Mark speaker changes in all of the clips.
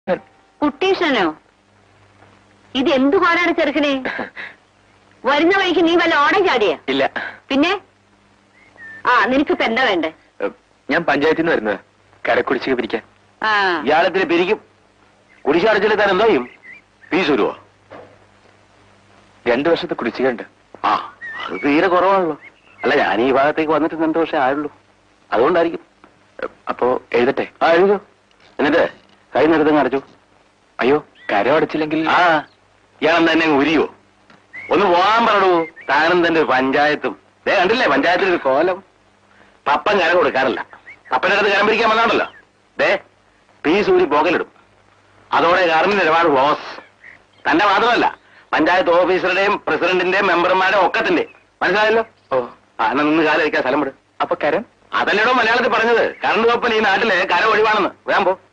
Speaker 1: കുട്ടീഷനോ ഇത് എന്തു കോലാണ് ചെറുക്കനെ വരുന്ന വഴിക്ക് നീ വല്ല ഓടം ചാടിയ
Speaker 2: ഇല്ല
Speaker 1: പിന്നെ ആ നിനക്കിപ്പോ എന്താ വേണ്ടേ
Speaker 2: ഏഹ്, ഞാൻ പഞ്ചായത്തിൽ നിന്ന് വരുന്നത് കരക്കുടിശ്ശിക പിരിക്കാൻ
Speaker 1: ആ
Speaker 3: ഇയാളത്തിന് പിരിക്കും കുടിശ്ശ അടച്ചില്ല താൻ എന്തോ ചെയ്യും ഫീസ് വരുവോ
Speaker 2: രണ്ടു വർഷത്തെ കുടിശ്ശിക ഉണ്ട്
Speaker 3: ആ അത് തീരെ കുറവാണല്ലോ അല്ല ഞാൻ ഈ ഭാഗത്തേക്ക് വന്നിട്ട് രണ്ടു വർഷം ആയുള്ളൂ അതുകൊണ്ടായിരിക്കും
Speaker 2: ഏഹ്, അപ്പോ എഴുതട്ടെ
Speaker 3: ആ എഴുതൂ എന്നിട്ട് കൈ നിരത്തങ്ങ് അടച്ചു
Speaker 2: അയ്യോ കരം അടച്ചില്ലെങ്കിൽ
Speaker 3: ആ ഇയാൾ തന്നെ അങ്ങ് ഉരിയോ ഒന്ന് പോകാൻ പറടൂ താനും തന്റെ പഞ്ചായത്തും ദേ കണ്ടില്ലേ പഞ്ചായത്തിൽ ഒരു കോലം പപ്പൻ കരം കൊടുക്കാറില്ല പപ്പന്റെ അടുത്ത് കരം പിരിക്കാൻ വന്നാണല്ലോ ദേ പീസ് ഊരി പോകലിടും അതോടെ ഗവൺമെന്റ് ഒരുപാട് ലോസ് തന്റെ മാത്രമല്ല പഞ്ചായത്ത് ഓഫീസറുടെയും പ്രസിഡന്റിന്റെയും മെമ്പർമാരുടെയും ഒക്കത്തിന്റെ മനസ്സിലായല്ലോ
Speaker 2: ഓ
Speaker 3: ആ എന്നാ നിന്ന് കാലം വയ്ക്കാൻ സ്ഥലം വിട്
Speaker 2: അപ്പൊ കരം
Speaker 3: അതല്ലേടോ മലയാളത്തിൽ പറഞ്ഞത് കറണ്ട് കപ്പൽ ഈ നാട്ടിലെ കരം ഒഴിവാണെന്ന് വേഗം പോ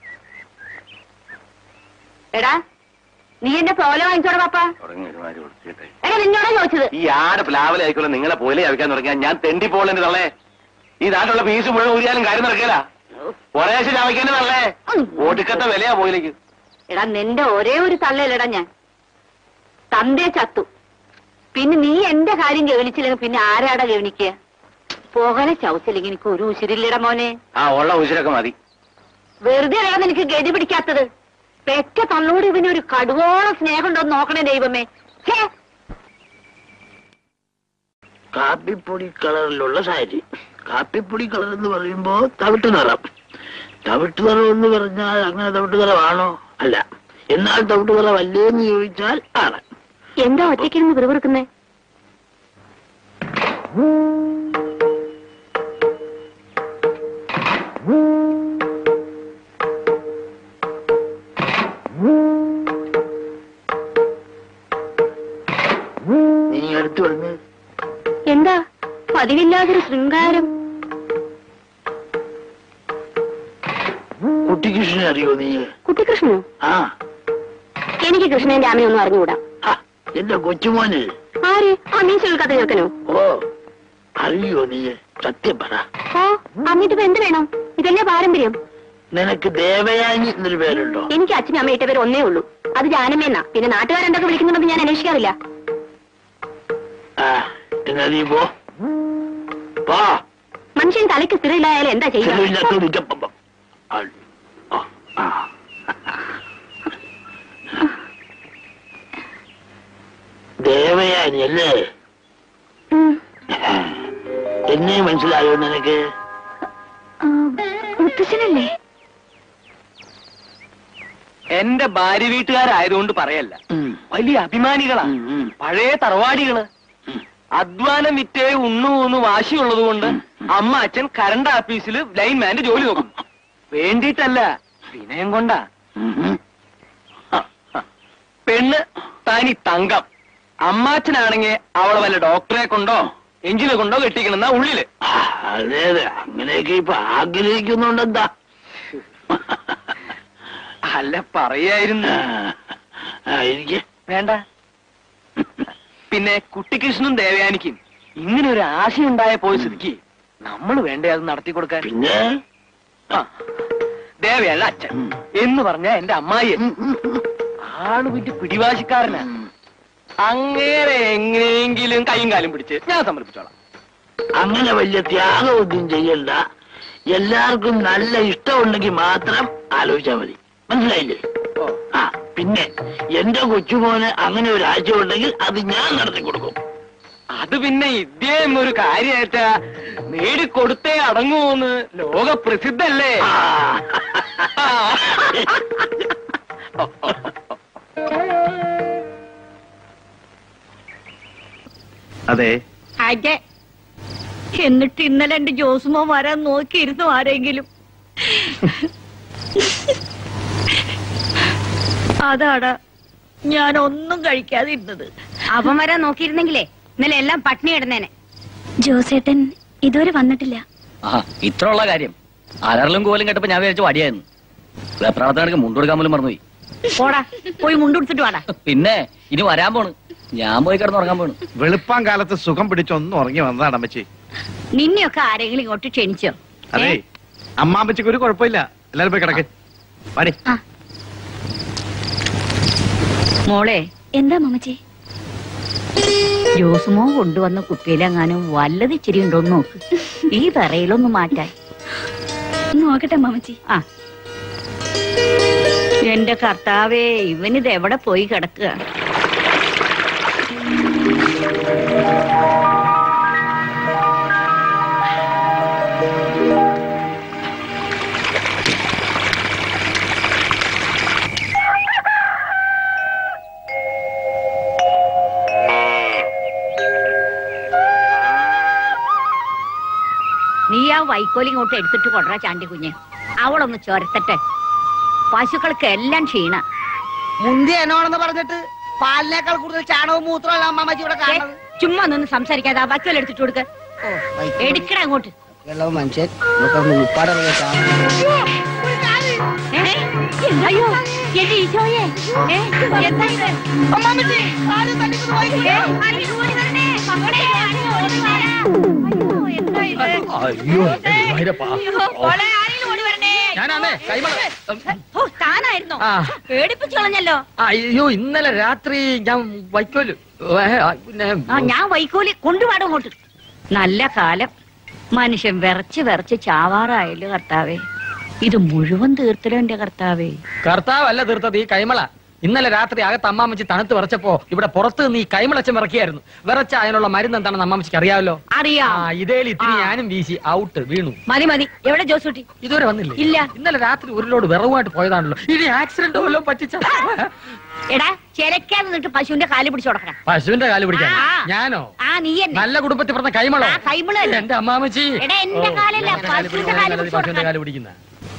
Speaker 1: എടാ നീ എന്റെ പ്രോല വാങ്ങിച്ചോടാ പാപ്പ
Speaker 3: തുടങ്ങി ഒരുമാതിരി കൊടുത്തിട്ടേ
Speaker 1: എടാ നിന്നോടാ ചോദിച്ചത്
Speaker 3: ഈ ആട് പ്ലാവിലെ ആയിക്കോളെ നിങ്ങളെ പോലെ അവിക്കാൻ തുടങ്ങിയാൽ ഞാൻ തെണ്ടി പോകലെന്ന് തള്ളേ ഈ നാട്ടിലുള്ള ഫീസ് മുഴുവൻ ഊരിയാലും കാര്യം നടക്കില്ല കുറേശ്ശെ ചവയ്ക്കേണ്ടി തള്ളേ ഒടുക്കത്തെ വിലയാ പോയിലേക്ക്
Speaker 1: എടാ നിന്റെ ഒരേ ഒരു തള്ളയിലടാ ഞാൻ തന്തേ ചത്തു പിന്നെ നീ എന്റെ കാര്യം ഗവനിച്ചില്ലെങ്കിൽ പിന്നെ ആരാടാ ഗവനിക്കുക പോകലെ ചവച്ചില്ലെങ്കിൽ എനിക്ക് ഒരു ഉശിരില്ലടാ മോനെ
Speaker 3: ആ ഉള്ള ഉശിരൊക്കെ മതി
Speaker 1: വെറുതെ അറിയാൻ എനിക്ക് ഗതി പിടിക്കാത്തത് പെറ്റ തള്ളോട് ഇവന് ഒരു കടുവോളം സ്നേഹം ഉണ്ടോ എന്ന് നോക്കണേ ദൈവമേ ഛേ
Speaker 4: കാപ്പിപ്പൊടി കളറിലുള്ള സാരി കാപ്പിപ്പൊടി കളർ എന്ന് പറയുമ്പോ തവിട്ട് നിറം തവിട്ട് നിറം എന്ന് പറഞ്ഞാൽ അങ്ങനെ തവിട്ട് നിറമാണോ അല്ല എന്നാൽ തവിട്ട് നിറം അല്ലേന്ന് ചോദിച്ചാൽ ആണ്
Speaker 1: എന്താ ഒറ്റയ്ക്കിരുന്ന് വിറുവിറുക്കുന്നേ
Speaker 4: നീ അടുത്ത് വന്ന്
Speaker 1: എന്താ പതിവില്ലാതൊരു ശൃംഗാരം
Speaker 4: കുട്ടിക്കൃഷ്ണനെ അറിയോ നീ
Speaker 1: കുട്ടികൃഷ്ണനോ
Speaker 4: ആ
Speaker 1: എനിക്ക് കൃഷ്ണന്റെ അമ്മയൊന്നും അറിഞ്ഞുകൂടാ
Speaker 4: ആ, എന്റെ കൊച്ചുമോന്
Speaker 1: ആര് ആ മീൻ ചെറുക്കാത്ത ചെറുക്കനോ
Speaker 4: ഓ അറിയോ നീ സത്യം പറ
Speaker 1: ഓ എന്നിട്ട് ഇപ്പൊ എന്ത് വേണം ഇതല്ലേ പാരമ്പര്യം
Speaker 4: നിനക്ക് ദേവയാനി എന്നൊരു പേരുണ്ടോ
Speaker 1: എനിക്ക് അച്ഛനും അമ്മ ഇട്ടവർ ഒന്നേ ഉള്ളൂ അത് ജാനമ്മയെന്നാ പിന്നെ നാട്ടുകാരെന്തൊക്കെ വിളിക്കുന്നുണ്ടെന്ന് ഞാൻ അന്വേഷിക്കാറില്ല
Speaker 4: ആ എന്നാ നീ പോ പോ
Speaker 1: മനുഷ്യൻ തലയ്ക്ക് സ്ഥിരമില്ലായാലും എന്താ ചെയ്യുക
Speaker 4: ചെലവില്ലാത്തോണ്ട് ഇറ്റപ്പം. ആ, ആ, ആ. ദേവയാനി അല്ലേ
Speaker 1: ഉം.
Speaker 4: എന്നെ മനസ്സിലായോ നിനക്ക്
Speaker 1: ആ, മുത്തശ്ശനല്ലേ
Speaker 2: എന്റെ ഭാര്യ വീട്ടുകാരായതുകൊണ്ട് പറയല്ല
Speaker 4: ഉം.
Speaker 2: വലിയ അഭിമാനികളാ
Speaker 4: ഉം, ഉം.
Speaker 2: പഴയ തറവാടികള്
Speaker 4: ഉം.
Speaker 2: അധ്വാനം വിറ്റേ ഉണ്ണുവെന്ന് വാശിയുള്ളത് കൊണ്ട് അമ്മ അച്ഛൻ കറണ്ട് ഓഫീസിൽ ലൈൻമാന്റെ ജോലി നോക്കും വേണ്ടിയിട്ടല്ല വിനയം കൊണ്ടാ
Speaker 4: ഉം, ഉം.
Speaker 2: പെണ്ണ് തനി തങ്കം അമ്മാച്ചനാണെങ്കിൽ അവളെ വല്ല ഡോക്ടറെ കൊണ്ടോ എഞ്ചിനെ കൊണ്ടോ കെട്ടിക്കണെന്ന ഉള്ളില്
Speaker 4: ആ, അതെ അതെ അങ്ങനെയൊക്കെ ഇപ്പൊ ആഗ്രഹിക്കുന്നുണ്ടെന്താ
Speaker 2: അല്ല പറയായിരുന്നു
Speaker 4: ആ, എനിക്ക്
Speaker 2: വേണ്ട പിന്നെ കുട്ടിക്കൃഷ്ണനും ദേവയാനിക്കും ഇങ്ങനെ ഒരു ആശയുണ്ടായ പോയി സ്ഥിതിക്ക് നമ്മൾ വേണ്ടേ അത് നടത്തി കൊടുക്കാൻ
Speaker 4: പിന്നെ
Speaker 2: ആ, ദേവയാന അച്ഛൻ
Speaker 4: ഉം.
Speaker 2: എന്ന് പറഞ്ഞ എന്റെ അമ്മായി
Speaker 4: ഉം, ഉം, ഉം.
Speaker 2: ആള് വിട്ട് പിടിവാശിക്കാരനാ അങ്ങേരെ എങ്ങനെയെങ്കിലും കൈയും കാലും പിടിച്ച് ഞാൻ സമർപ്പിച്ചോളാം
Speaker 4: അങ്ങനെ വലിയ ത്യാഗമൊന്നും ചെയ്യണ്ട എല്ലാവർക്കും നല്ല ഇഷ്ടമുണ്ടെങ്കിൽ മാത്രം ആലോചിച്ചാൽ മതി മനസ്സിലായില്ലേ
Speaker 2: ഓ
Speaker 4: ആ പിന്നെ എന്റെ കൊച്ചുമോന് അങ്ങനെ ഒരു ആശയം ഉണ്ടെങ്കിൽ അത് ഞാൻ നടത്തി കൊടുക്കും
Speaker 2: അത് പിന്നെ ഇദ്ദേഹം ഒരു കാര്യമായിട്ടാ നേടിക്കൊടുത്തേ അടങ്ങുമെന്ന് ലോക പ്രസിദ്ധല്ലേ
Speaker 4: ആ.
Speaker 5: അതെ
Speaker 6: അതെ എന്നിട്ട് ഇന്നലെ എന്റെ ജോസുമോ വരാൻ നോക്കിയിരുന്നു ആരെങ്കിലും അതാടാ ഞാൻ ഒന്നും കഴിക്കാതിരുന്നത്
Speaker 1: അവൻ വരാൻ നോക്കിയിരുന്നെങ്കിലേ ഇന്നലെ എല്ലാം പട്ടിണി കിടന്നേനെ
Speaker 7: ജോസേട്ടൻ ഇതുവരെ വന്നിട്ടില്ല
Speaker 8: ആ ഇത്ര ഉള്ള കാര്യം അലറലും കോലും കേട്ടപ്പോ ഞാൻ വിചാരിച്ചു വടിയായിരുന്നു വെപ്രാളത്തിനടുക്ക് മുണ്ടുകൊടുക്കാൻ പോലും മറന്നുപോയി
Speaker 6: പോടാ പോയി മുണ്ടുടുത്തിട്ട് വാടാ
Speaker 8: പിന്നെ ഇനി വരാൻ പോണ് ഞാൻ പോയി കിടന്ന് ഉറങ്ങാൻ പോണു
Speaker 5: വെളുപ്പാൻ കാലത്ത് സുഖം പിടിച്ചൊന്നും ഉറങ്ങി വന്നതാണ് അമ്മച്ചി
Speaker 6: നിന്നെയൊക്കെ ആരെങ്കിലും ഇങ്ങോട്ട് ക്ഷണിച്ചോ
Speaker 5: അതെ
Speaker 6: ഏ?
Speaker 5: അമ്മാമ്മച്ചിക്ക് ഒരു കുഴപ്പമില്ല എല്ലാരും പോയി കിടക്ക് പണി
Speaker 7: ആ
Speaker 6: മോളെ
Speaker 7: എന്താ മമ്മച്ചി
Speaker 6: ജോസുമോ കൊണ്ടുവന്ന കുപ്പിയിലെങ്ങാനും വല്ലത് ഇച്ചിരി ഉണ്ടോന്ന് നോക്ക് ഈ തറയിലൊന്ന് മാറ്റാൻ
Speaker 7: നോക്കട്ടെ മമ്മച്ചി
Speaker 6: ആ എന്റെ കർത്താവേ ഇവനിത് എവിടെ പോയി കിടക്കുക നീ ആ വൈക്കോലി ഇങ്ങോട്ട് എടുത്തിട്ട് കൊടറ ചാണ്ടി കുഞ്ഞ് അവളൊന്ന് ചൊരത്തട്ടെ പശുക്കൾക്ക് എല്ലാം ക്ഷീണ
Speaker 9: മുന്തി എന്നോണെന്ന് പറഞ്ഞിട്ട് പാലിനേക്കാൾ കൂടുതൽ ചാണകവും മൂത്രമല്ല അമ്മമ്മച്ചി ഇവിടെ
Speaker 6: ഏ,
Speaker 9: കാണുന്നത്
Speaker 6: ചുമ്മാ നിന്ന് സംസാരിക്കാതെ ആ വൈക്കോൽ എടുത്തിട്ട് കൊടുക്ക
Speaker 9: ഓ, വൈക്കോല്.
Speaker 6: എടുക്കട അങ്ങോട്ട്
Speaker 9: വെള്ളവും മനുഷ്യൻ ഇതൊക്കെ ഉൾപ്പാടിറങ്ങിയ ചാണകം
Speaker 6: ഏ? അയ്യോ എന്റെ ഈശോയെ ഏ, എന്താ ഇത്? ഏ, ആരെങ്കിലും ഓടി വരണേ. മക്കളെ, ആരെങ്കിലും ഓടി വാടാ. അയ്യോ, എന്താ ഇത്?
Speaker 8: അയ്യോ എന്റെ ഗുരുവായൂരപ്പാ.
Speaker 6: അയ്യോ, മോളെ, ആരെങ്കിലും ഓടി വരണേ.
Speaker 8: ഞാനാണേ കൈമള
Speaker 6: ഓ, താനായിരുന്നോ
Speaker 8: ആ.
Speaker 6: പേടിപ്പിച്ചു കളഞ്ഞല്ലോ
Speaker 8: അയ്യോ ഇന്നലെ രാത്രി ഞാൻ വൈക്കോല് ഏ, ആ, പിന്നെ
Speaker 6: ആ ഞാൻ വൈക്കോലി കൊണ്ടുപാടും അങ്ങോട്ട് നല്ല കാലം മനുഷ്യൻ വിറച്ച് വിറച്ച് ചാവാറായല്ലോ കർത്താവേ ഇത് മുഴുവൻ തീർത്തലോ എന്റെ കർത്താവേ
Speaker 8: കർത്താവല്ല തീർത്തത് ഈ കൈമള ഇന്നലെ രാത്രി അകത്ത് അമ്മാമ്മച്ചി തണുത്ത് വിറച്ചപ്പോ ഇവിടെ പുറത്ത് നീ കൈമളച്ചൻ വിറക്കിയായിരുന്നു വിറച്ച അതിനുള്ള മരുന്ന് എന്താണെന്ന് അമ്മാമ്മച്ചിക്ക് അറിയാമല്ലോ ആ
Speaker 6: അറിയാം
Speaker 8: ഇതേൽ ഇത്തിരി
Speaker 6: ആ.
Speaker 8: ഞാനും വീശി ഔട്ട് വീണു
Speaker 6: മതി മതി എവിടെ ജോസൂട്ടി
Speaker 8: ഇതുവരെ വന്നില്ലേ
Speaker 6: ഇല്ല.
Speaker 8: ഇന്നലെ രാത്രി ഒരു ലോഡ് വിറവുമായിട്ട് പോയതാണല്ലോ ഇനി ആക്സിഡന്റ് വല്ലതും പറ്റിച്ച
Speaker 6: എടാ ചിലക്കാതെ നിന്നിട്ട് പശുവിന്റെ കാല് പിടിച്ചു കൊടുക്കണം
Speaker 8: പശുവിന്റെ കാല് പിടിക്കാൻ
Speaker 6: ആ.
Speaker 8: ഞാനോ
Speaker 6: ആ നീ എന്നെ
Speaker 8: നല്ല കുടുംബത്തിൽ പറഞ്ഞ കൈമളോ
Speaker 6: ആ, കൈമള് തന്നെ.
Speaker 8: എന്റെ അമ്മാമ്മച്ചി
Speaker 6: എടാ, എന്റെ
Speaker 8: ഓ,
Speaker 6: കാലല്ല,
Speaker 8: എന്റെ കാല്
Speaker 6: പശുവിന്റെ
Speaker 8: പിടിക്കുന്നതിനേക്കാൾ
Speaker 6: കാല്
Speaker 8: നല്ലത്
Speaker 6: പിടിച്ച്
Speaker 8: പശുവിന്റെ
Speaker 6: കൊടുക്കാൻ.
Speaker 8: കാല് പിടിക്കുന്ന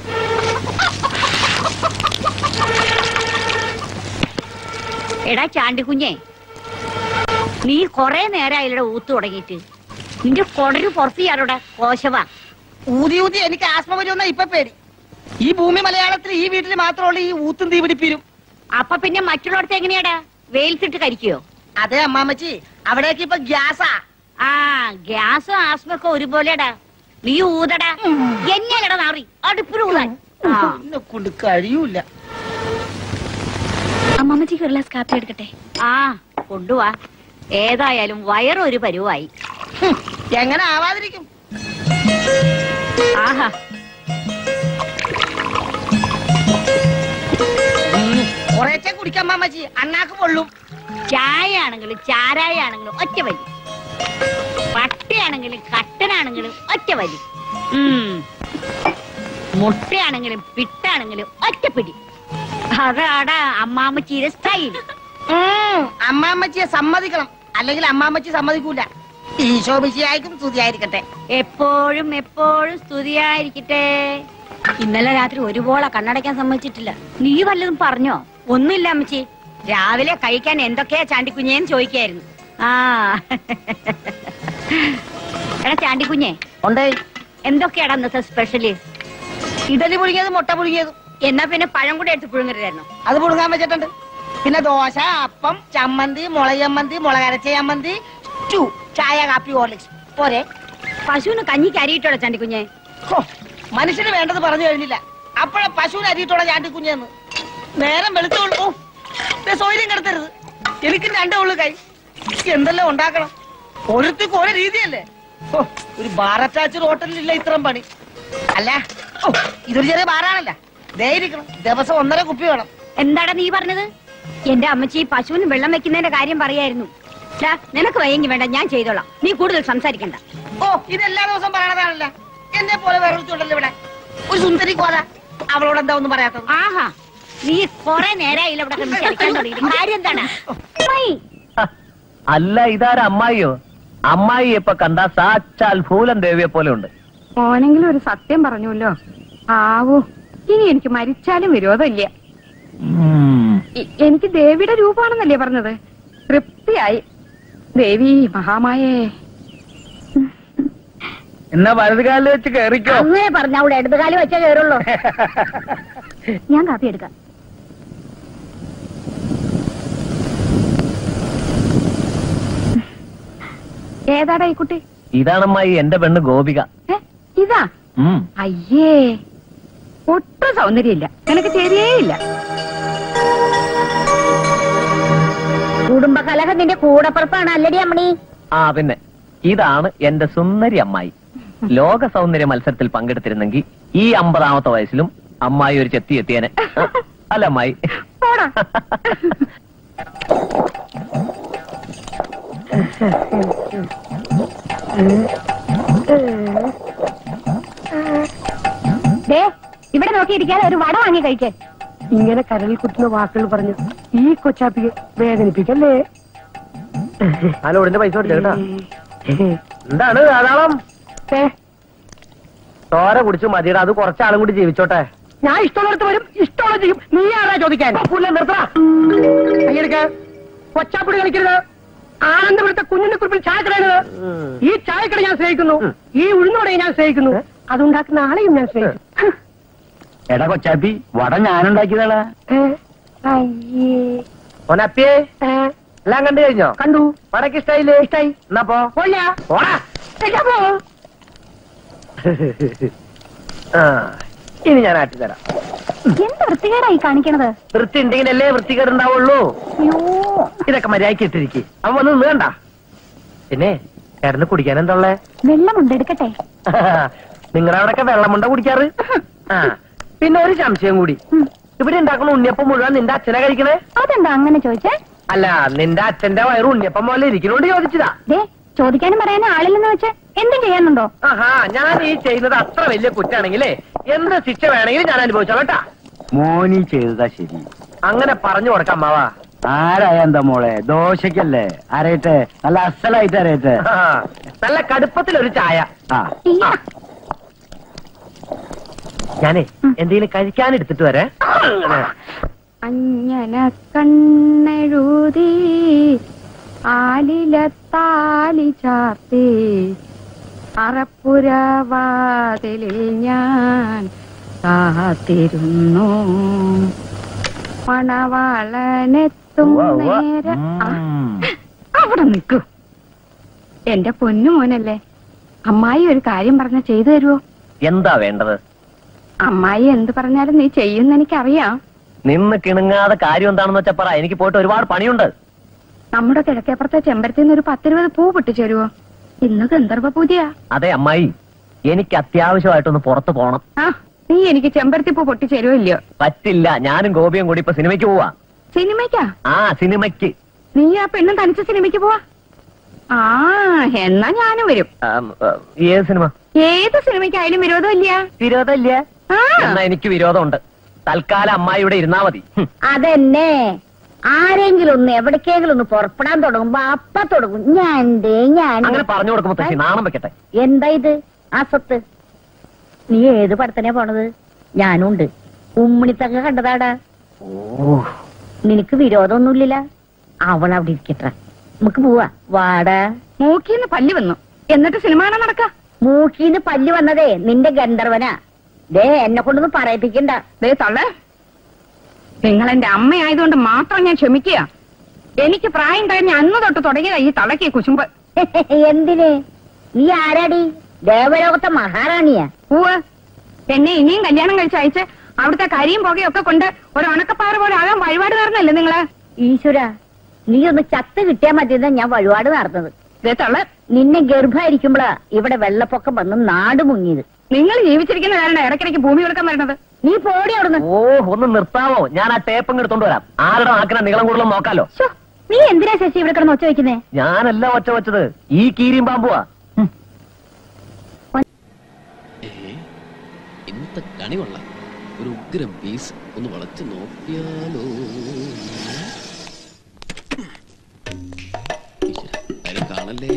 Speaker 6: എടാ ചാണ്ടിക്കുഞ്ഞേ നീ കൊറേ നേരമായില്ലടെ ഊത്ത് തുടങ്ങിയിട്ട് നിന്റെ കൊടര് പുറത്ത് ചെയ്യാറോടെ കോശവാ
Speaker 9: ഊതി ഊതി എനിക്ക് ആസ്മ വരുമെന്ന ഇപ്പൊ പേടി ഈ ഭൂമി മലയാളത്തിൽ ഈ വീട്ടിൽ മാത്രമുള്ള ഈ ഊത്തും തീപിടിപ്പിരും
Speaker 6: അപ്പൊ പിന്നെ മറ്റുള്ളവർക്ക് എങ്ങനെയാടാ വെയിലത്തിട്ട് കരിക്കോ
Speaker 9: അതെ അമ്മാമ്മച്ചി അവിടേക്ക് ഇപ്പൊ ഗ്യാസാ
Speaker 6: ആ ഗ്യാസും ആസ്മൊക്കെ ഒരുപോലെടാ നീ ഊതടാ എന്നെയല്ലടാ നാറി അടുപ്പിൽ ഊതാൻ ആ.
Speaker 9: എന്നെ കൊണ്ട് കഴിയൂല
Speaker 7: അമ്മമ്മച്ചിക്ക് ഒരു ഗ്ലാസ് കാപ്പി എടുക്കട്ടെ
Speaker 6: ആ കൊണ്ടുവാ ഏതായാലും വയറൊരു പരുവായി
Speaker 9: ഹും, എങ്ങനെ ആവാതിരിക്കും
Speaker 6: ആഹാ
Speaker 9: കുറേച്ചെ കുടിക്കാം അമ്മാമ്മച്ചി അണ്ണാക്ക് പൊള്ളും
Speaker 6: ചായ ആണെങ്കിലും ചാരായ ആണെങ്കിലും ഒറ്റ വലി പട്ടയാണെങ്കിലും കട്ടനാണെങ്കിലും ഒറ്റ വലി ഉം. മുട്ടയാണെങ്കിലും പിട്ടാണെങ്കിലും ഒറ്റപ്പിടി അതാടാ അമ്മാമ്മച്ചീരെ സ്റ്റൈൽ
Speaker 9: ഉം, അമ്മാമ്മച്ചിയെ സമ്മതിക്കണം അല്ലെങ്കിൽ അമ്മാമ്മച്ചി സമ്മതിക്കൂല ഈശോ മിശിയായിരിക്കും സ്തുതിയായിരിക്കട്ടെ
Speaker 6: എപ്പോഴും എപ്പോഴും സ്തുതിയായിരിക്കട്ടെ
Speaker 7: ഇന്നലെ രാത്രി ഒരുപോലെ കണ്ണടയ്ക്കാൻ സമ്മതിച്ചിട്ടില്ല
Speaker 6: നീ വല്ലതും പറഞ്ഞോ ഒന്നുമില്ല അമ്മച്ചി രാവിലെ കഴിക്കാൻ എന്തൊക്കെയാ ചാണ്ടിക്കുഞ്ഞേന്ന് ചോദിക്കായിരുന്നു ആ എടാ ചാണ്ടിക്കുഞ്ഞെ
Speaker 9: ഉണ്ടേ
Speaker 6: എന്തൊക്കെയാടാ ഇന്നത്തെ സ്പെഷ്യല്
Speaker 9: ഇഡലി പുഴുങ്ങിയത് മുട്ട പുഴുങ്ങിയത്
Speaker 6: എന്നാ പിന്നെ പഴം കൂടെ എടുത്ത് പുഴുങ്ങരുതായിരുന്നു
Speaker 9: അത് പുഴുങ്ങാൻ വെച്ചിട്ടുണ്ട് പിന്നെ ദോശ അപ്പം ചമ്മന്തി മുളയമ്മന്തി മുളകരച്ച ചമ്മന്തി സ്റ്റൂ ചായ കാപ്പി ഹോർലിക്സ് പോരെ
Speaker 6: പശുവിന് കഞ്ഞിക്ക് അരിയിട്ടോടാ ചാണ്ടിക്കുഞ്ഞെ
Speaker 9: ഹോ, മനുഷ്യന് വേണ്ടത് പറഞ്ഞു കഴിഞ്ഞില്ല അപ്പോഴെ പശുവിന് അരിയിട്ടോടെ ചാണ്ടി കുഞ്ഞെന്ന് നേരം വെളുത്തോളൂ സൗകര്യം കിടത്തരുത് എനിക്കും രണ്ടേ ഉള്ളു കൈ എന്തെല്ലാം ഉണ്ടാക്കണം ഓരോരുത്തർക്ക് ഓരോ രീതിയല്ലേ ഓ ഒരു ബാർ അറ്റാച്ച്ഡ് ഹോട്ടലിലില്ല ഇത്രയും പണി അല്ല ഓ ഇതൊരു ചെറിയ ബാറാണല്ല ദയയിരിക്കണം ദിവസം ഒന്നര കുപ്പി വേണം
Speaker 6: എന്താടാ നീ പറഞ്ഞത് എന്റെ അമ്മച്ചി പശുവിന് വെള്ളം വെക്കുന്നതിന്റെ കാര്യം പറയായിരുന്നു ദാ, നിനക്ക് വയ്യെങ്കിൽ വേണ്ട ഞാൻ ചെയ്തോളാം നീ കൂടുതൽ സംസാരിക്കണ്ട
Speaker 9: ഓ ഇത് എല്ലാ ദിവസവും പറയണതാണല്ല എന്നെ പോലെ വേറൊരുത്തുണ്ടല്ലോ ഇവിടെ ഒരു സുന്ദരി കോല അവളോട് എന്താ ഒന്നും പറയാത്തത്
Speaker 6: ആഹാ നീ കൊറേ നേരമായില്ല ഇവിടെ കിടന്ന് ചലിക്കാൻ തുടങ്ങിയിട്ട് കാര്യം എന്താണ്
Speaker 2: അല്ല ഇതാര അമ്മായിയോ അമ്മായി ഇപ്പൊ കണ്ട സാക്ഷാൽ ഭൂലൻ ദേവിയെ പോലെ ഉണ്ട്
Speaker 1: ഓനെങ്കിലും ഒരു സത്യം പറഞ്ഞുല്ലോ ആവൂ ഇനി എനിക്ക് മരിച്ചാലും വിരോധമില്ല ഇ- എനിക്ക് ദേവിയുടെ രൂപമാണെന്നല്ലേ പറഞ്ഞത് തൃപ്തിയായി ദേവി മഹാമായേ
Speaker 2: എന്നാ വലതുകാലിൽ വെച്ച് കേറിക്കോ
Speaker 6: അങ്ങനെ പറഞ്ഞ അവിടെ ഇടതുകാലം വെച്ചേ കയറുള്ളൂ
Speaker 7: ഞാൻ കാപ്പി എടുക്കാം
Speaker 1: ഏതാടാ ഈ കുട്ടി
Speaker 2: ഇതാണമ്മായി എന്റെ പെണ്ണ് ഗോപിക
Speaker 1: ഏ ഇതാ
Speaker 2: ഉം.
Speaker 1: അയ്യേ ഒട്ടും സൗന്ദര്യമില്ല നിനക്ക് ശരിയേയില്ല
Speaker 7: ഇദ്ദേഹം നിന്റെ കൂടപ്പുറപ്പാണ് അല്ലടി അമ്മണി
Speaker 10: ആ പിന്നെ ഇതാണ് എന്റെ സുന്ദരി അമ്മായി ലോക സൗന്ദര്യ മത്സരത്തിൽ പങ്കെടുത്തിരുന്നെങ്കിൽ ഈ അമ്പതാമത്തെ വയസ്സിലും അമ്മായി ഒരു ചെത്തി എത്തിയനെ അല്ല അമ്മായി
Speaker 7: പോടാ ദേ ഇവിടെ നോക്കിയിരിക്കാതെ ഒരു വട വാങ്ങി കഴിക്കേ
Speaker 9: ഇങ്ങനെ കരളിൽ കുത്തുന്ന വാക്കുകൾ പറഞ്ഞു ഈ കൊച്ചാപ്പിക്ക് വേദനിപ്പിക്കല്ലേ
Speaker 10: ഹലോടിന്റെ പൈസ കൊടുത്തു കേട്ടാ എന്താണ് ധാരാളം
Speaker 9: ഏ,
Speaker 10: ചോര കുടിച്ച് മതിയുടെ അത് കുറച്ചാളും കൂടി ജീവിച്ചോട്ടെ
Speaker 9: ഞാൻ ഇഷ്ടമുള്ളടത്ത് വരും ഇഷ്ടമുള്ള ചെയ്യും നീ ആരാ ചോദിക്കാൻ കയ്യെടുക്ക കൊച്ചാപ്പിടി കളിക്കരുത് ആനന്ദപുരത്തെ കുഞ്ഞിന്റെ കുറിപ്പിൽ ചായക്കടയത് ഈ ചായക്കട ഞാൻ സ്നേഹിക്കുന്നു ഈ ഉഴുന്നോടെ ഞാൻ സ്നേഹിക്കുന്നു അതുണ്ടാക്കുന്ന ആളെയും ഞാൻ സ്നേഹിക്കുന്നു
Speaker 10: എടാ കൊച്ചാപ്പി വട ഞാനുണ്ടാക്കിയതാളാ
Speaker 9: ഏ, അയ്യേ
Speaker 10: ഒനപ്പിയേ
Speaker 9: ഏ,
Speaker 10: എല്ലാം കണ്ടു കഴിഞ്ഞോ
Speaker 9: കണ്ടു
Speaker 10: വടക്ക് ഇഷ്ടായില്ലേ ഇഷ്ടായി എന്നാ പോ
Speaker 9: പോല്ല
Speaker 10: പോടാ
Speaker 9: എടാ, പോ.
Speaker 10: ആ, ഇനി ഞാൻ ആട്ടി തരാം
Speaker 7: എന്ത് വൃത്തികേടായി കാണിക്കണത്
Speaker 10: വൃത്തി ഉണ്ടെങ്കിലല്ലേ വൃത്തികേട് ഉണ്ടാവുള്ളൂ
Speaker 7: അയ്യോ
Speaker 10: ഇതൊക്കെ മര്യാദക്ക് ഇട്ടിരിക്കും അവൻ വന്ന് നിന്ന് കണ്ട പിന്നെ ചേട്ടന് കുടിക്കാൻ എന്താ ഉള്ളേ
Speaker 7: വെള്ളമുണ്ട് എടുക്കട്ടെ
Speaker 10: നിങ്ങളുടെ അവിടെയൊക്കെ വെള്ളമുണ്ട കുടിക്കാറ് ആ പിന്നെ ഒരു സംശയം കൂടി
Speaker 7: ഉം.
Speaker 10: ഇവിടെ ഉണ്ടാക്കുന്ന ഉണ്ണിയപ്പം മുഴുവൻ നിന്റെ അച്ഛനെ കഴിക്കണേ
Speaker 7: അതെന്താ അങ്ങനെ ചോദിച്ചേ
Speaker 10: അല്ല നിന്റെ അച്ഛന്റെ വയറ് ഉണ്ണിയപ്പം പോലെ ഇരിക്കണോണ്ട് ചോദിച്ചതാ
Speaker 7: ദേ ചോദിക്കാനും പറയാനും ആളില്ലെന്ന് വെച്ച് എന്തും ചെയ്യാനുണ്ടോ
Speaker 10: ആഹാ ഞാൻ ഈ ചെയ്യുന്നത് അത്ര വലിയ കുറ്റാണെങ്കിലേ എന്ത് ശിക്ഷ വേണമെങ്കിലും ഞാൻ അനുഭവിച്ചോളാം കേട്ടാ
Speaker 11: മോനി ചെയ്തതാ ശരി
Speaker 10: അങ്ങനെ പറഞ്ഞു കൊടുക്കാം അമ്മാവാ
Speaker 11: ആരായ എന്താ മോളെ ദോശക്കല്ലേ അറിയട്ടെ നല്ല അസലായിട്ട് അറിയട്ടെ
Speaker 10: ആ, നല്ല കടുപ്പത്തിലൊരു ചായ
Speaker 11: ആ
Speaker 7: ഇയ്യ.
Speaker 10: ഞാനേ എന്തെങ്കിലും കഴിക്കാൻ എടുത്തിട്ട് വരേ
Speaker 7: അഞ്ഞന കണ്ണെഴുതി ആലിലത്താലി ചാർത്തി അറപ്പുരവാതിലിൽ ഞാൻ കാത്തിരുന്നു മണവാളനെത്തും നേരം ആ, അവിടെ നിൽക്കൂ എന്റെ പൊന്നു മോനല്ലേ അമ്മായി ഒരു കാര്യം പറഞ്ഞ ചെയ്തു തരുമോ
Speaker 10: എന്താ വേണ്ടത്
Speaker 7: അമ്മായി എന്ത് പറഞ്ഞാലും നീ ചെയ്യുന്ന എനിക്കറിയാം
Speaker 10: നിന്ന് കിണുങ്ങാതെ കാര്യം എന്താണെന്ന് വെച്ചാ പറ എനിക്ക് പോയിട്ട് ഒരുപാട് പണിയുണ്ട്
Speaker 7: നമ്മുടെ കിഴക്കേപ്പുറത്തെ ചെമ്പരത്തിന്ന് ഒരു പത്തിരുപത് പൂ പൊട്ടിച്ചേരുവോ ഇന്ന് ഗന്ധർവ പൂജയാ
Speaker 10: അതെ അമ്മായി എനിക്ക് അത്യാവശ്യമായിട്ടൊന്ന് പുറത്തു പോണം
Speaker 7: ആ നീ എനിക്ക് ചെമ്പരത്തി പൂ പൊട്ടിച്ചേരുവോ ഇല്ലയോ
Speaker 10: പറ്റില്ല ഞാനും ഗോപിയും കൂടി ഇപ്പൊ സിനിമയ്ക്ക് പോവാ
Speaker 7: സിനിമയ്ക്കാ
Speaker 10: ആ സിനിമയ്ക്ക്
Speaker 7: നീ ആ പെണ്ണും തനിച്ച സിനിമയ്ക്ക് പോവാ ആ എന്നാ ഞാനും വരും
Speaker 10: ആം, ആ, ഏത് സിനിമ
Speaker 7: ഏത് സിനിമയ്ക്കായാലും വിരോധമില്ല
Speaker 10: വിരോധമില്ല
Speaker 7: ആ
Speaker 10: എന്നാ എനിക്ക് വിരോധമുണ്ട് തൽക്കാലം അമ്മായി ഇവിടെ ഇരുന്നാ മതി ഹും.
Speaker 7: അതെന്നെ ആരെങ്കിലും ഒന്ന് എവിടേക്കെങ്കിലും ഒന്ന് പുറപ്പെടാൻ തുടങ്ങുമ്പോ അപ്പ തുടങ്ങും ഞാൻ ഞാൻ
Speaker 10: അങ്ങനെ പറഞ്ഞു കൊടുക്കുമ്പോ തശ്ശി നാണം വെക്കട്ടെ
Speaker 7: എന്താ ഇത് ആ സ്വത്ത് നീ ഏത് പടത്തിനാ പോണത് ഞാനും ഉണ്ട് ഉമ്മിണിത്തങ്ങ കണ്ടതാടാ നിനക്ക് വിരോധമൊന്നുമില്ല അവൾ അവിടെ ഇരിക്കട്ടെ നമുക്ക് പോവാ വാടാ മൂക്കിന്ന് പല്ല് വന്നു എന്നിട്ട് സിനിമ കാണാൻ നടക്ക മൂക്കിന്ന് പല്ല് വന്നതേ നിന്റെ ഗന്ധർവനാ ദേ എന്നെ കൊണ്ടൊന്നും പറയിപ്പിക്കണ്ട ദേ തള്ളേ നിങ്ങൾ എന്റെ അമ്മയായതുകൊണ്ട് മാത്രം ഞാൻ ക്ഷമിക്കുക എനിക്ക് പ്രായം കഴിഞ്ഞ അന്ന് തൊട്ട് തുടങ്ങിയതാ ഈ തളയ്ക്ക് കുശുമ്പ് എന്തിന് നീ ആരാടി ദേവലോകത്തെ മഹാറാണിയാ പൂവ് എന്നെ ഇനിയും കല്യാണം കഴിച്ച് അയച്ച് അവിടുത്തെ കരിയും പുകയൊക്കെ കൊണ്ട് ഒരു ഉണക്കപ്പാറ പോലെ ആകാൻ വഴിപാട് നേർന്നല്ലേ നിങ്ങള് ഈശ്വര നീ ഒന്ന് ചത്ത് കിട്ടിയാ മതിയെന്നാ ഞാൻ വഴിപാട് നടന്നത് തള്ള് നിന്നെ ഗർഭായിരിക്കുമ്പോഴാ ഇവിടെ വെള്ളപ്പൊക്കം വന്ന് നാട് മുങ്ങിയത് നിങ്ങൾ ജീവിച്ചിരിക്കുന്ന കാരണം ഇടയ്ക്കിടയ്ക്ക് ഭൂമി കൊടുക്കാൻ വരുന്നത് നീ പോടി അവിടുന്ന്
Speaker 10: ഓ ഒന്ന് നിർത്താവോ ഞാൻ ആ ടേപ്പ് എടുത്തോണ്ട് വരാം ആരുടെ ആക്കിന നീളം കൂടുതലും നോക്കാലോ
Speaker 7: ശ്ശോ, നീ എന്തിനാ ശശി ഇവിടെ കിടന്ന് ഒച്ച വെക്കുന്നേ
Speaker 10: ഞാനല്ല ഒച്ച വെച്ചത് ഈ കീരിയും പാമ്പുവാ
Speaker 12: ഇന്നത്തെ കണി കൊള്ളാം ഒരു ഉഗ്രം പീസ് ഒന്ന് വളച്ചു നോക്കിയാലോ ഈശ്വരാ, ആരും കാണല്ലേ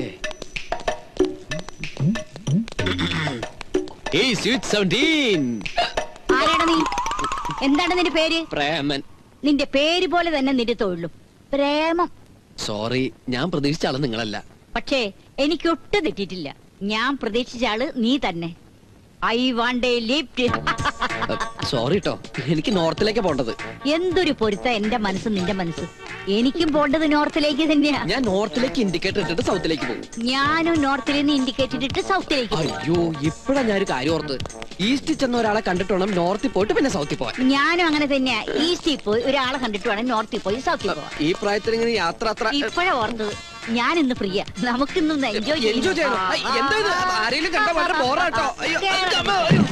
Speaker 12: ഏയ് സ്വീറ്റ് സെവൻറ്റീൻ
Speaker 7: ആരാണ് നീ എന്താണ് നിന്റെ പേര്
Speaker 12: പ്രേമൻ
Speaker 7: നിന്റെ പേര് പോലെ തന്നെ നിന്റെ തൊഴിലും പ്രേമം
Speaker 12: സോറി ഞാൻ പ്രതീക്ഷിച്ച ആള് നിങ്ങളല്ല
Speaker 7: പക്ഷേ എനിക്ക് ഒട്ടും തെറ്റിയിട്ടില്ല ഞാൻ പ്രതീക്ഷിച്ച ആള് നീ തന്നെ
Speaker 6: I want a lift
Speaker 12: sorry കേട്ടോ എനിക്ക് നോർത്തിലേക്ക് പോണ്ടത്
Speaker 6: എന്തൊരു പൊരുത്ത എന്റെ മനസ്സ് നിന്റെ മനസ്സ് എനിക്കും പോണ്ടത് നോർത്തിലേക്ക് തന്നെയാ
Speaker 12: ഞാൻ നോർത്തിലേക്ക് ഇൻഡിക്കേറ്റർ ഇട്ടിട്ട് സൗത്തിലേക്ക് പോകും
Speaker 6: ഞാനും നോർത്തിൽ നിന്ന് ഇൻഡിക്കേറ്റർ ഇട്ട് സൗത്തിലേക്ക് പോകും
Speaker 12: അയ്യോ ഇപ്പഴാ ഞാൻ ഒരു കാര്യം ഓർത്ത് ഈസ്റ്റിൽ ചെന്ന ഒരാളെ കണ്ടിട്ട് വേണം നോർത്തിൽ പോയിട്ട് പിന്നെ സൗത്തിൽ പോവാൻ
Speaker 6: ഞാനും അങ്ങനെ തന്നെയാ ഈസ്റ്റിൽ പോയി ഒരാളെ കണ്ടിട്ട് വേണം നോർത്തിൽ പോയി സൗത്തിൽ പോവാൻ
Speaker 12: ഈ പ്രായത്തിൽ ഇങ്ങനെ യാത്ര അത്ര
Speaker 6: ഇപ്പഴാ ഓർത്തത് ഞാൻ ഇന്ന് ഫ്രീയാ നമുക്കിന്ന് എൻജോയ്
Speaker 12: എൻജോയ് ചെയ്യണം ഐ, എന്താ ഇത് ആരെങ്കിലും കണ്ട വളരെ ബോറാട്ടോ അയ്യോ അയ്യോ, അമ്മ, അയ്യോ.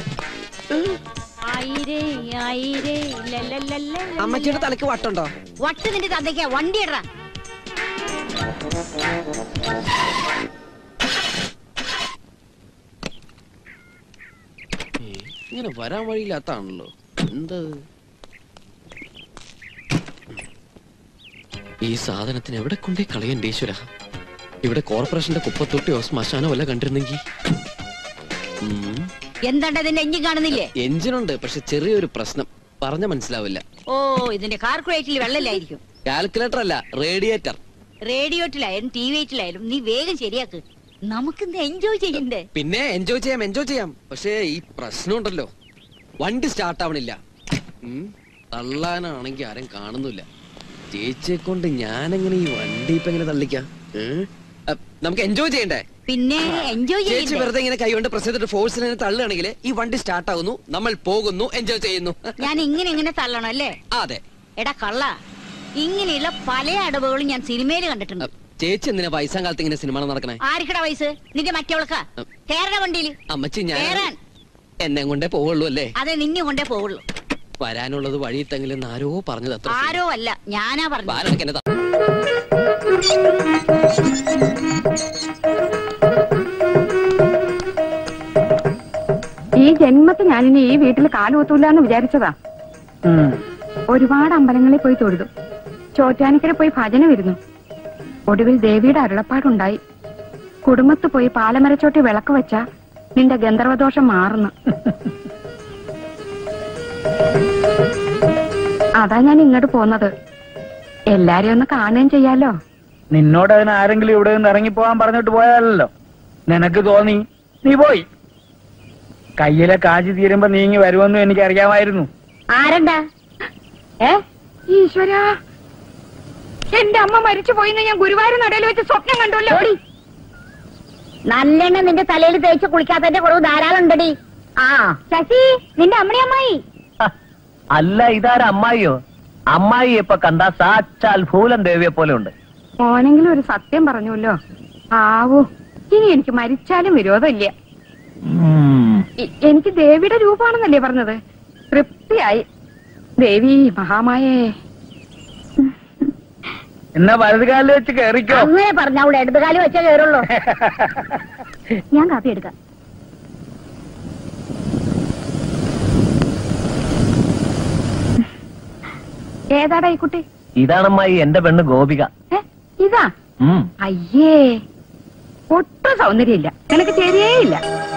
Speaker 12: അമ്മച്ചിയുടെ തലക്ക് വട്ടുണ്ടോ
Speaker 6: വട്ട് നിന്റെ തന്തയ്ക്കാ വണ്ടി ഇടറാ
Speaker 12: ഇങ്ങനെ വരാൻ വഴിയില്ലാത്താണല്ലോ എന്താ ഇത്? ഈ സാധനത്തിന് എവിടെ കൊണ്ടേ കളയൻ ഈശ്വര ഇവിടെ കോർപ്പറേഷന്റെ കുപ്പത്തൊട്ടിയോ ശ്മശാനോ വല്ല കണ്ടിരുന്നെങ്കി
Speaker 6: എന്താണ്ട് ഇതിന്റെ എഞ്ചിൻ കാണുന്നില്ലേ
Speaker 12: എഞ്ചിനുണ്ട് പക്ഷെ ചെറിയൊരു പ്രശ്നം പറഞ്ഞ മനസ്സിലാവില്ല
Speaker 6: ഓ ഇതിന്റെ കാർക്കുലേറ്ററിൽ വെള്ളമില്ലായിരിക്കും
Speaker 12: കാൽക്കുലേറ്റർ അല്ല റേഡിയേറ്റർ
Speaker 6: റേഡിയോട്ടിലായാലും ടി വിയിലായാലും നീ വേഗം ശരിയാക്ക് നമുക്കിന്ന് എൻജോയ് ചെയ്യണ്ടേ
Speaker 12: പിന്നെ എൻജോയ് ചെയ്യാം എൻജോയ് ചെയ്യാം പക്ഷേ ഈ പ്രശ്നമുണ്ടല്ലോ വണ്ടി സ്റ്റാർട്ട് ആവണില്ല ഉം, തള്ളാനാണെങ്കി ആരും കാണുന്നില്ല ചേച്ചിയെ കൊണ്ട് ഞാനെങ്ങനെ ഈ വണ്ടി ഇപ്പൊ എങ്ങനെ തള്ളിക്കാം ഏ? അ, നമുക്ക് എൻജോയ് ചെയ്യണ്ടേ
Speaker 6: പിന്നെ എൻജോയ്
Speaker 12: ചേച്ചി
Speaker 6: ചെയ്യണ്ടേ
Speaker 12: വെറുതെ ഇങ്ങനെ കൈകൊണ്ട് പ്രസ് ചെയ്തിട്ട് ഫോഴ്സിനെ തള്ളുകയാണെങ്കിൽ ഈ വണ്ടി സ്റ്റാർട്ട് ആകുന്നു നമ്മൾ പോകുന്നു എൻജോയ് ചെയ്യുന്നു
Speaker 6: ഞാൻ ഇങ്ങനെ ഇങ്ങനെ തള്ളണം അല്ലേ
Speaker 12: അതെ
Speaker 6: എടാ കള്ള ഇങ്ങനെയുള്ള പല അടവുകളും ഞാൻ സിനിമയിൽ കണ്ടിട്ടുണ്ട്
Speaker 12: ചേച്ചി എന്തിനാ വയസ്സാം കാലത്ത് ഇങ്ങനെ സിനിമ നടക്കണേ
Speaker 6: ആർക്കടാ വയസ്സ് നിന്റെ മറ്റവൾക്കാ കേരള വണ്ടിയിൽ
Speaker 12: അമ്മച്ചി ഞാൻ
Speaker 6: കേറാൻ
Speaker 12: എന്നെ കൊണ്ടേ പോവുള്ളൂ അല്ലേ
Speaker 6: അതെ നിന്നെ കൊണ്ടേ പോവുള്ളൂ
Speaker 12: വരാനുള്ളത് വഴി തെങ്കിലും ആരോ പറഞ്ഞത് അത്ര
Speaker 6: ആരോ അല്ല ഞാനാ പറഞ്ഞു
Speaker 12: ബാലനക്ക് എന്നെ
Speaker 13: ഈ ജന്മത്തിൽ ഞാനിനി ഈ വീട്ടിൽ കാലുകുത്തൂല എന്ന് വിചാരിച്ചതാ ഒരുപാട് അമ്പലങ്ങളിൽ പോയി തൊഴുതു ചോറ്റാനിക്കര പോയി ഭജന വരുന്നു ഒടുവിൽ ദേവിയുടെ അരുളപ്പാടുണ്ടായി കുടുംബത്ത് പോയി പാലമരച്ചോട്ടി വിളക്ക് വെച്ച നിന്റെ ഗന്ധർവദോഷം മാറുന്നു അതാ ഞാൻ ഇങ്ങോട്ട് പോന്നത് എല്ലാരെയും ഒന്ന് കാണുകയും ചെയ്യാലോ
Speaker 11: നിന്നോട് അതിന് ആരെങ്കിലും ഇവിടെ നിന്ന് ഇറങ്ങിപ്പോവാൻ പറഞ്ഞിട്ട് പോയാലല്ലോ നിനക്ക് തോന്നി നീ പോയി കയ്യിലെ കാശ് തീരുമ്പോ നീങ്ങി വരുമെന്നും എനിക്ക് അറിയാമായിരുന്നു
Speaker 7: ആരണ്ടാ ഏ
Speaker 13: ഈശ്വര എന്റെ അമ്മ മരിച്ചു പോയിന്ന് ഞാൻ ഗുരുവായൂർ നടയിൽ വെച്ച് സ്വപ്നം കണ്ടല്ലോ
Speaker 7: നല്ലെണ്ണ നിന്റെ തലയിൽ തേച്ച് കുളിക്കാത്തതിന്റെ കുറവ് ധാരാളം ഉണ്ടടി ആ ശശി നിന്റെ അമ്മണി അമ്മായി
Speaker 10: അല്ല ഇതാര അമ്മായിയോ അമ്മായി ഇപ്പൊ കണ്ട സാക്ഷാൽ ഭൂലൻ ദേവിയെ പോലെ ഉണ്ട്
Speaker 13: മോനെങ്കിലും ഒരു സത്യം പറഞ്ഞുല്ലോ ആവൂ ഇനി എനിക്ക് മരിച്ചാലും വിരോധമില്ല ഇ- എനിക്ക് ദേവിയുടെ രൂപമാണെന്നല്ലേ പറഞ്ഞത് തൃപ്തിയായി ദേവി മഹാമായേ
Speaker 11: എന്നാ വലതുകാലിൽ വെച്ച് കേറിക്കോ
Speaker 7: അങ്ങനെ പറഞ്ഞ അവിടെ ഇടതുകാലി വെച്ചേ കയറുള്ളൂ ഞാൻ കാപ്പി എടുക്കാം
Speaker 13: ഏതാടാ ഈ കുട്ടി
Speaker 10: ഇതാണമ്മായി എന്റെ പെണ്ണ് ഗോപിക
Speaker 13: ഏ ഇതാ
Speaker 10: ഉം.
Speaker 13: അയ്യേ ഒട്ടും സൗന്ദര്യമില്ല നിനക്ക് ശരിയേയില്ല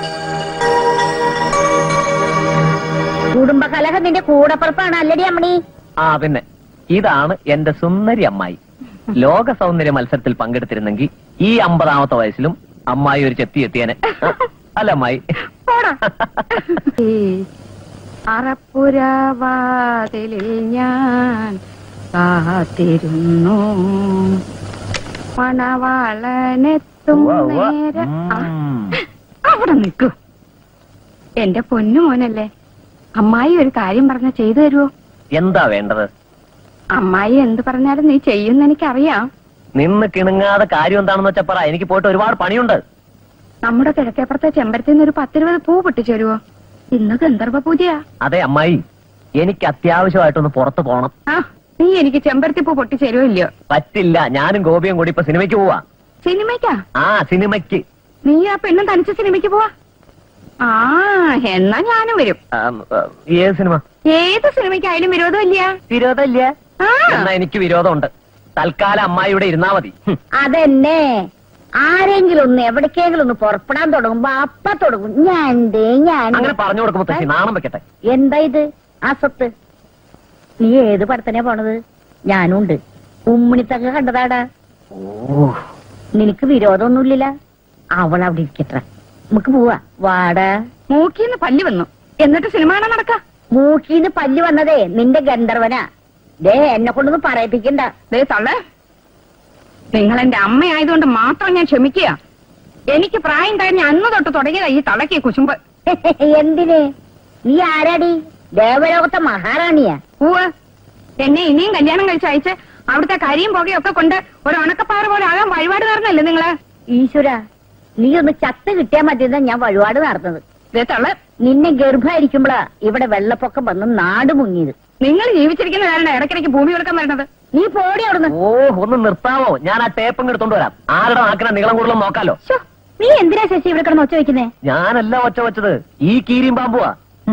Speaker 7: കുടുംബകലഹം നിന്റെ കൂടപ്പുറപ്പാണ് അല്ലടി അമ്മണി
Speaker 10: ആ പിന്നെ ഇതാണ് എന്റെ സുന്ദരി അമ്മായി ലോക സൗന്ദര്യ മത്സരത്തിൽ പങ്കെടുത്തിരുന്നെങ്കിൽ ഈ അമ്പതാമത്തെ വയസ്സിലും അമ്മായി ഒരു ചെത്തി എത്തിയനെ അല്ല അമ്മായി
Speaker 13: ഈ അറപ്പുരവാതിലിൽ ഞാൻ കാത്തിരുന്നു മണവാളനെത്തും
Speaker 10: ഉവ്വ, ഉവ്വ.
Speaker 13: നേരം ആ, അവിടെ നിൽക്കൂ എന്റെ പൊന്നു മോനല്ലേ അമ്മായി ഒരു കാര്യം പറഞ്ഞ ചെയ്തു തരുമോ
Speaker 10: എന്താ വേണ്ടത്
Speaker 13: അമ്മായി എന്ത് പറഞ്ഞാലും നീ ചെയ്യുന്ന എനിക്കറിയാം
Speaker 10: നിന്ന് കിണുങ്ങാതെ കാര്യം എന്താണെന്ന് വെച്ചാ പറ എനിക്ക് പോയിട്ട് ഒരുപാട് പണിയുണ്ട്
Speaker 13: നമ്മുടെ കിഴക്കേപ്പുറത്തെ ചെമ്പരത്തിന്ന് ഒരു പത്തിരുപത് പൂ പൊട്ടിച്ചേരുവോ ഇന്ന് ഗന്ധർവ പൂജയാ
Speaker 10: അതെ അമ്മായി എനിക്ക് അത്യാവശ്യമായിട്ടൊന്ന് പുറത്തു പോണം
Speaker 13: ആ നീ എനിക്ക് ചെമ്പരത്തി പൂ പൊട്ടിച്ചേരുവോ ഇല്ലയോ
Speaker 10: പറ്റില്ല ഞാനും ഗോപിയും കൂടി ഇപ്പൊ സിനിമയ്ക്ക് പോവാ
Speaker 13: സിനിമയ്ക്കാ
Speaker 10: ആ സിനിമയ്ക്ക്
Speaker 13: നീ ആ പെണ്ണും തനിച്ച് സിനിമയ്ക്ക് പോവാ ആ എന്നാ ഞാനും വരും
Speaker 10: ആം, ആ, ഏത് സിനിമ
Speaker 13: ഏത് സിനിമയ്ക്കായാലും വിരോധമില്ല
Speaker 10: വിരോധമില്ല
Speaker 13: ആ
Speaker 10: എന്നാ എനിക്ക് വിരോധമുണ്ട് തൽക്കാലം അമ്മായി ഇവിടെ ഇരുന്നാ മതി ഹും.
Speaker 7: അതെന്നെ ആരെങ്കിലും ഒന്ന് എവിടേക്കെങ്കിലും ഒന്ന് പുറപ്പെടാൻ തുടങ്ങുമ്പോ അപ്പ തുടങ്ങും ഞാൻ ഞാൻ
Speaker 10: അങ്ങനെ പറഞ്ഞു കൊടുക്കും മുത്തശ്ശി നാണം വെക്കട്ടെ
Speaker 7: എന്താ ഇത് ആ സ്വത്ത് നീ ഏത് പടത്തിനാ പോണത് ഞാനുണ്ട് ഉമ്മിണിത്തക്ക കണ്ടതാടാ
Speaker 10: ഓ
Speaker 7: നിനക്ക് വിരോധമൊന്നുമില്ല അവൾ അവിടെ ഇരിക്കട്ടെ നമുക്ക് പോവാ വാടാ
Speaker 13: മൂക്കിന്ന് പല്ല് വന്നു എന്നിട്ട് സിനിമ കാണാൻ നടക്ക
Speaker 7: മൂക്കിന്ന് പല്ല് വന്നതേ നിന്റെ ഗന്ധർവനാ ദേ എന്നെ കൊണ്ടൊന്നും പറയിപ്പിക്കണ്ട
Speaker 13: ദേ തള്ളേ നിങ്ങൾ എന്റെ അമ്മയായതുകൊണ്ട് മാത്രം ഞാൻ ക്ഷമിക്കുക എനിക്ക് പ്രായം കഴിഞ്ഞ അന്ന് തൊട്ട് തുടങ്ങിയതാ ഈ തളയ്ക്ക് കുശുമ്പ്
Speaker 7: എന്തിന് നീ ആരാടി ദേവലോകത്തെ മഹാറാണിയാ
Speaker 13: പൂവ് എന്നെ ഇനിയും കല്യാണം കഴിച്ച് അയച്ച് അവിടുത്തെ കരിയും പുകയും ഒക്കെ കൊണ്ട് ഒരു ഉണക്കപ്പാറ പോലെ ആകാൻ വഴിപാട് നേർന്നല്ലേ നിങ്ങള്
Speaker 7: ഈശ്വര നീ ഒന്ന് ചത്ത് കിട്ടിയാ മതിയെന്നാ ഞാൻ വഴിപാട് നടന്നത്
Speaker 13: ദേ തള്ള്
Speaker 7: നിന്നെ ഗർഭായിരിക്കുമ്പോഴാ ഇവിടെ വെള്ളപ്പൊക്കം വന്ന് നാട് മുങ്ങിയത്
Speaker 13: നിങ്ങൾ ജീവിച്ചിരിക്കുന്ന കാരണം ഇടയ്ക്കിടയ്ക്ക് ഭൂമി കൊടുക്കാൻ വരണത്
Speaker 7: നീ പോടി അവിടുന്ന്
Speaker 10: ഓ ഒന്ന് നിർത്താവോ ഞാൻ ആ ടേപ്പ് അങ്ങ് എടുത്തോണ്ട് വരാം ആരുടെ നാക്കിന നീളം കൂടുതലും നോക്കാലോ
Speaker 7: ശ്ശോ, നീ എന്തിനാ ശശി ഇവിടെ കിടന്ന് ഒച്ച വെക്കുന്നേ
Speaker 10: ഞാനല്ല ഒച്ച വെച്ചത് ഈ കീരിയും പാമ്പുവാ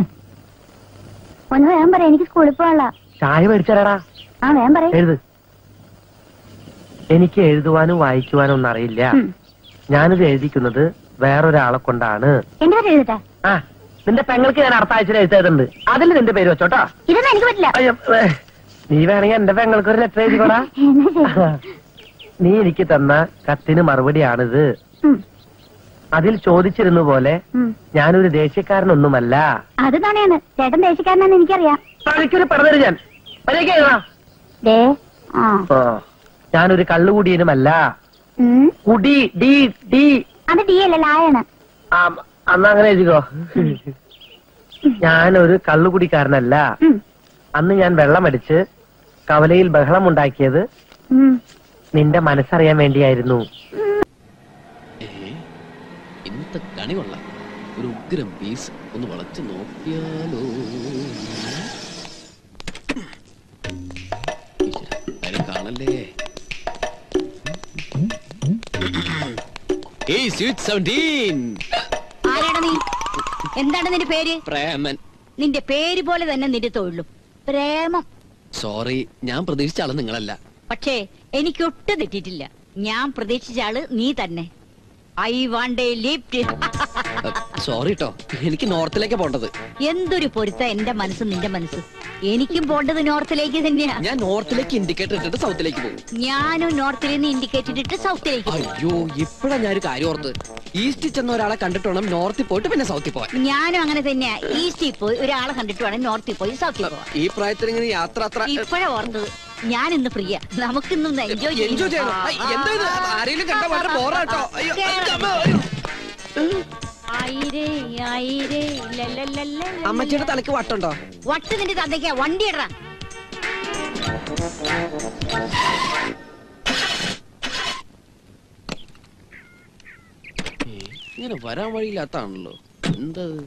Speaker 7: ഒന്ന് വേഗം പറയാം എനിക്ക് സ്കൂളിൽ പോകാനുള്ള
Speaker 10: ചായ മേടിച്ചാലാടാ
Speaker 7: ആ വേഗം പറയാം
Speaker 10: എഴുത് എനിക്ക് എഴുതുവാനും വായിക്കുവാനും ഒന്നും അറിയില്ല ഞാനിത് എഴുതിക്കുന്നത് വേറൊരാളെ കൊണ്ടാണ്
Speaker 7: എന്റെ പേര് എഴുതട്ടെ
Speaker 10: ആ നിന്റെ പെങ്ങൾക്ക് ഞാൻ അടുത്ത ആഴ്ച എഴുതേതുണ്ട് അതിൽ നിന്റെ പേര് വെച്ചോട്ടോ
Speaker 7: ഇതൊന്നും എനിക്ക് പറ്റില്ല
Speaker 10: അയ്യോ, ഏ, നീ വേണമെങ്കിൽ എന്റെ പെങ്ങൾക്ക് ഒരു ലെറ്റർ എഴുതിക്കോടാ നീ എനിക്ക് തന്ന കത്തിന് മറുപടിയാണിത്
Speaker 7: ഉം.
Speaker 10: അതിൽ ചോദിച്ചിരുന്ന പോലെ
Speaker 7: ഉം.
Speaker 10: ഞാനൊരു ദേശീയക്കാരനൊന്നുമല്ല
Speaker 7: അത് തന്നെയാണ് ചേട്ടൻ ദേശക്കാരനാന്ന് എനിക്കറിയാം
Speaker 10: തനിക്കൊരു പറഞ്ഞു ഞാൻ മര്യാദയ്ക്ക് എഴുതണം.
Speaker 7: ദേ ആ
Speaker 10: ഓ, ഞാനൊരു കള്ളുകൂടിയനുമല്ല
Speaker 7: ഉം.
Speaker 10: കുടി ഡി ഡി
Speaker 7: അത് ഡി അല്ല ലായാണ്
Speaker 10: ആ അന്ന് അങ്ങനെ എഴുതിക്കോ ഞാനൊരു കള്ളുകുടിക്കാരനല്ല
Speaker 7: ഉം.
Speaker 10: അന്ന് ഞാൻ വെള്ളമടിച്ച് കവലയിൽ ബഹളമുണ്ടാക്കിയത്
Speaker 7: ഉം.
Speaker 10: നിന്റെ മനസ്സറിയാൻ വേണ്ടിയായിരുന്നു
Speaker 12: ഏ, ഇന്നത്തെ കണി കൊള്ളാം ഒരു ഉഗ്രം പീസ് ഒന്ന് വളച്ച് നോക്കിയാലോ ഈശ്വരാ, ആരും കാണല്ലേ ഏയ് സ്വീറ്റ് സെവൻറ്റീൻ
Speaker 6: ആരാണ് നീ എന്താണ് നിന്റെ പേര്
Speaker 12: പ്രേമൻ
Speaker 6: നിന്റെ പേര് പോലെ തന്നെ നിന്റെ തൊഴിലും പ്രേമം
Speaker 12: സോറി ഞാൻ പ്രതീക്ഷിച്ച ആള് നിങ്ങളല്ല
Speaker 6: പക്ഷേ എനിക്കൊട്ടും തെറ്റിയിട്ടില്ല ഞാൻ പ്രതീക്ഷിച്ച ആള് നീ തന്നെ I want a lift
Speaker 12: sorry കേട്ടോ എനിക്ക് നോർത്തിലേക്ക് പോണ്ടത്
Speaker 6: എന്തൊരു പൊരുത്ത എന്റെ മനസ്സ് നിന്റെ മനസ്സ് എനിക്കും പോണ്ടത് നോർത്തിലേക്ക് തന്നെയാ
Speaker 12: ഞാൻ നോർത്തിലേക്ക് ഇൻഡിക്കേറ്റർ ഇട്ടിട്ട് സൗത്തിലേക്ക് പോകും
Speaker 6: ഞാനും നോർത്തിൽ നിന്ന് ഇൻഡിക്കേറ്റർ ഇട്ട് സൗത്തിലേക്ക് പോകും
Speaker 12: അയ്യോ ഇപ്പഴാ ഞാനൊരു കാര്യം ഓർത്ത് ഈസ്റ്റിൽ ചെന്ന ഒരാളെ കണ്ടിട്ട് വേണം നോർത്തിൽ പോയിട്ട് പിന്നെ സൗത്തിൽ പോവാൻ
Speaker 6: ഞാനും അങ്ങനെ തന്നെയാ ഈസ്റ്റിൽ പോയി ഒരാളെ കണ്ടിട്ട് വേണം നോർത്തിൽ പോയി സൗത്തിൽ പോവാൻ
Speaker 12: ഈ പ്രായത്തിൽ ഇങ്ങനെ യാത്ര അത്ര
Speaker 6: ഇപ്പഴാ ഓർത്തത് ഞാൻ ഇന്ന് ഫ്രീയാ നമുക്കിന്ന് എൻജോയ്
Speaker 12: എൻജോയ് ചെയ്യണം ഐ, എന്താ ഇത് ആരെങ്കിലും കണ്ട വളരെ ബോറാട്ടോ അയ്യോ അയ്യോ, അമ്മ, അയ്യോ. അമ്മച്ചിയുടെ തലക്ക് വട്ടുണ്ടോ
Speaker 6: വട്ട് നിന്റെ തന്തയ്ക്കാ വണ്ടി ഇടറാ
Speaker 12: ഏ, ഇങ്ങനെ വരാൻ വഴിയില്ലാത്താണല്ലോ എന്താ ഇത്?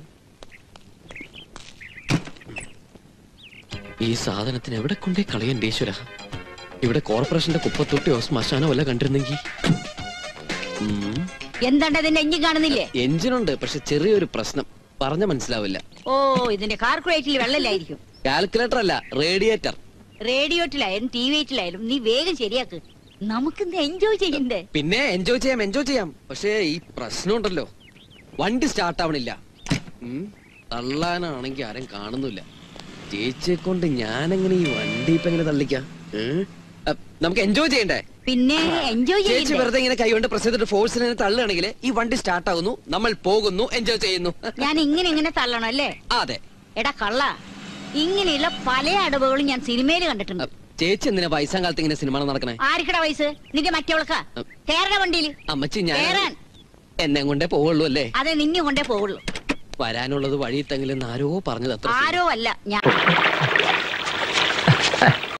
Speaker 12: ഈ സാധനത്തിന് എവിടെ കൊണ്ടേ കളയണ്ടേ ഈശ്വര ഇവിടെ കോർപ്പറേഷന്റെ കുപ്പത്തൊട്ടിയോ ശ്മശാനോ വല്ല കണ്ടിരുന്നെങ്കിൽ ഉം.
Speaker 6: എന്താണ്ട് അതിന്റെ എഞ്ചിൻ കാണുന്നില്ലേ
Speaker 12: എഞ്ചിനുണ്ട് പക്ഷെ ചെറിയൊരു പ്രശ്നം പറഞ്ഞ മനസ്സിലാവില്ല
Speaker 6: ഓ ഇതിന്റെ കാർക്കുലേറ്ററിൽ വെള്ളമില്ലായിരിക്കും
Speaker 12: കാൽക്കുലേറ്റർ അല്ല റേഡിയേറ്റർ
Speaker 6: റേഡിയോട്ടിലായാലും ടി വിയിലായാലും നീ വേഗം ശരിയാക്ക് നമുക്കിന്ന് എൻജോയ് ചെയ്യണ്ടേ
Speaker 12: പിന്നെ എൻജോയ് ചെയ്യാം എൻജോയ് ചെയ്യാം പക്ഷേ ഈ പ്രശ്നമുണ്ടല്ലോ വണ്ടി സ്റ്റാർട്ട് ആവണില്ല ഉം, തള്ളാനാണെങ്കി ആരും കാണുന്നില്ല ചേച്ചിയെ കൊണ്ട് ഞാനെങ്ങനെ ഈ വണ്ടി ഇപ്പൊ എങ്ങനെ തള്ളിക്കാം ഉം? അ, നമുക്ക് എൻജോയ് ചെയ്യണ്ടേ
Speaker 6: പിന്നെ എൻജോയ്
Speaker 12: ചേച്ചി
Speaker 6: ചെയ്യണ്ടേ
Speaker 12: വെറുതെ ഇങ്ങനെ കൈകൊണ്ട് പ്രസ് ചെയ്തിട്ട് ഫോഴ്സിൽ ഇങ്ങനെ തള്ളുകയാണെങ്കിൽ ഈ വണ്ടി സ്റ്റാർട്ട് ആവുന്നു നമ്മൾ പോകുന്നു എൻജോയ് ചെയ്യുന്നു
Speaker 6: ഞാൻ ഇങ്ങനെ ഇങ്ങനെ തള്ളണം അല്ലേ
Speaker 12: അതെ
Speaker 6: എടാ കള്ള ഇങ്ങനെയുള്ള പല അടവുകളും ഞാൻ സിനിമയിൽ കണ്ടിട്ടുണ്ട്
Speaker 12: ചേച്ചി എന്തിനാ വയസ്സാം കാലത്ത് ഇങ്ങനെ സിനിമ നടക്കണേ
Speaker 6: ആർക്കടാ വയസ്സ് നിന്റെ മറ്റവൾക്കാ കേരള വണ്ടിയിൽ
Speaker 12: അമ്മച്ചി ഞാൻ
Speaker 6: കേറാൻ
Speaker 12: എന്നെ കൊണ്ടേ പോവുള്ളൂ അല്ലേ
Speaker 6: അതെ നിന്നെ കൊണ്ടേ പോവുള്ളൂ
Speaker 12: വരാനുള്ളത് വഴി തെങ്കിലും ആരോ പറഞ്ഞത് അത്ര
Speaker 6: ആരോ അല്ല ഞാൻ